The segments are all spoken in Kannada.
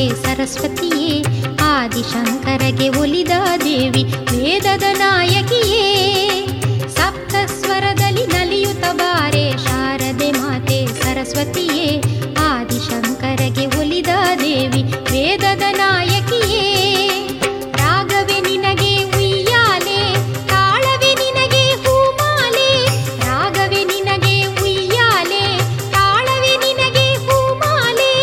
ಮಾತೆ ಸರಸ್ವತಿಯೇ ಆದಿಶಂಕರಗೆ ಒಲಿದ ದೇವಿ ವೇದದ ನಾಯಕಿಯೇ ಸಪ್ತ ಸ್ವರದಲ್ಲಿ ನಲಿಯುತ್ತ ಬಾರೆ ಶಾರದೆ ಮಾತೆ ಸರಸ್ವತಿಯೇ ಆದಿಶಂಕರಗೆ ಒಲಿದ ದೇವಿ ವೇದದ ನಾಯಕಿಯೇ ರಾಗವೇ ನಿನಗೆ ಉಯ್ಯಾಲೆ ತಾಳವೇ ನಿನಗೆ ಹೂಮಾಲೆ ರಾಗವೇ ನಿನಗೆ ಉಯ್ಯಾಲೆ ತಾಳವೇ ನಿನಗೆ ಹೂಮಾಲೆ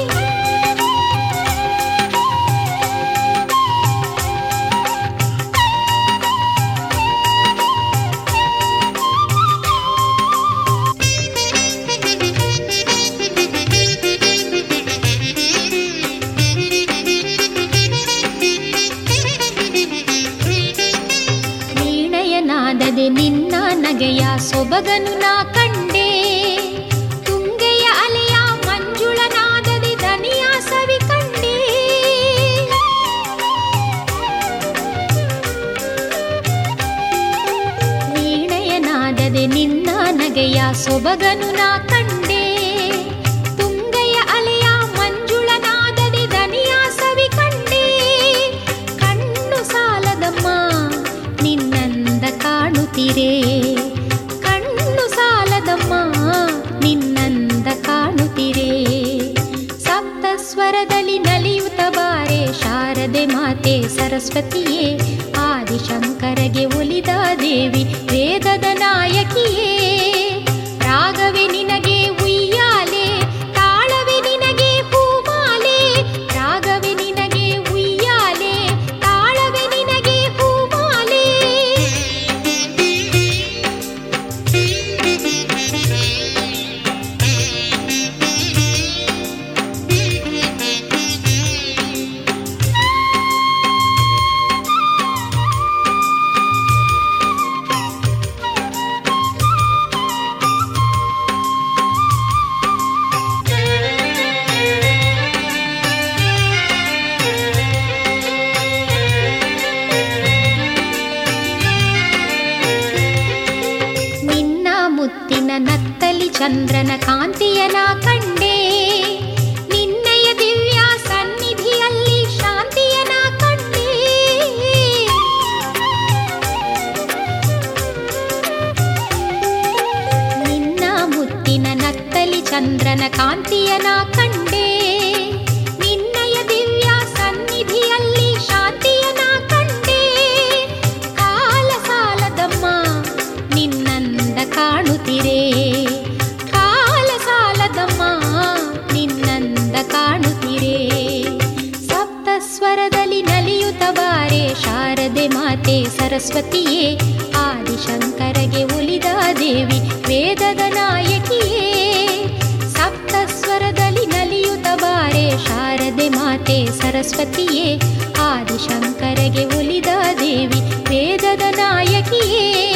ವೀಣೆಯ ನಾದದೆ ನಿನ್ನ ನಗೆಯ ಸೊಬಗನು ನಾ ಕಂಡೆ ತುಂಗೆಯ ಅಲೆಯ ಮಂಜುಳ ನಾದದೆ ದನಿಯ ಸವಿ ಕಂಡೆ ವೀಣೆಯ ನಾದದೆ ನಿನ್ನ ನಗೆಯ ಸೊಬಗನು ನಾ ಕಂಡೆ ತುಂಗೆಯ ಅಲೆಯ ಮಂಜುಳ ನಾದದೆ ದನಿಯ ಸವಿ ಕಂಡೆ ಕಣ್ಣು ಸಾಲದಮ್ಮ ನಿನ್ನಂದ ಕಾಣುತ್ತಿರೆ ಕಣ್ಣು ಸಾಲದಮ್ಮ ನಿನ್ನಂದ ಕಾಣುತ್ತಿರೆ ಸಪ್ತ ಸ್ವರದಲ್ಲಿ ನಲಿಯುತ್ತ ಬಾರೆ ಶಾರದೆ ಮಾತೆ ಸರಸ್ವತಿಯೇ ಆದಿಶಂಕರಗೆ ಒಲಿದ ದೇವಿ ವೇದದ ನಾಯಕಿಯೇ ರಾಗವೇ ನಿನಗೆ ಉಯ್ಯಾಲೆ ತಾಳವೇ ನಿನಗೆ ಹೂಮಾಲೆ ರಾಗವೇ ನಿನಗೆ ಉಯ್ಯಾಲೆ ತಾಳವೇ ನಿನಗೆ ಹೂಮಾಲೆ ನಿನ್ನ ಮುತ್ತಿನ ನತ್ತಲಿ ಚಂದ್ರನ ಕಾಂತಿಯನ ಕಂಡೆ ನಿನ್ನಯ ದಿವ್ಯ ಸನ್ನಿಧಿಯಲ್ಲಿ ಶಾಂತಿಯನ ಕಂಡೆ ನಿನ್ನ ಮುತ್ತಿನ ನತ್ತಲಿ ಚಂದ್ರನ ಕಾಂತಿಯನ ಕಂಡೆ ನಿನ್ನಯ ದಿವ್ಯ ಸನ್ನಿಧಿಯಲ್ಲಿ ಶಾಂತಿಯನ ಕಂಡೆ ಕಾಲ ಸಾಲದಮ್ಮ ನಿನ್ನಂದ ಕಾಣುತ್ತಿರೆ ಕಾಲ ಸಾಲದಮ್ಮ ನಿನ್ನಂದ ಕಾಣುತ್ತಿರೆ ಸಪ್ತ ಸ್ವರದಲ್ಲಿ ನಲಿಯುತ್ತ ಬಾರೆ ಶಾರದೆ ಮಾತೆ ಸರಸ್ವತಿಯೇ ಆದಿಶಂಕರಗೆ ಒಲಿದ ದೇವಿ ವೇದದ ನಾಯಕಿಯೇ ಸಪ್ತ ಸ್ವರದಲ್ಲಿ ನಲಿಯುತ್ತ ಬಾರೆ ಶಾರದೆ ಮಾತೆ ಸರಸ್ವತಿಯೇ ಆದಿಶಂಕರಗೆ ಒಲಿದ ದೇವಿ ವೇದದ ನಾಯಕಿಯೇ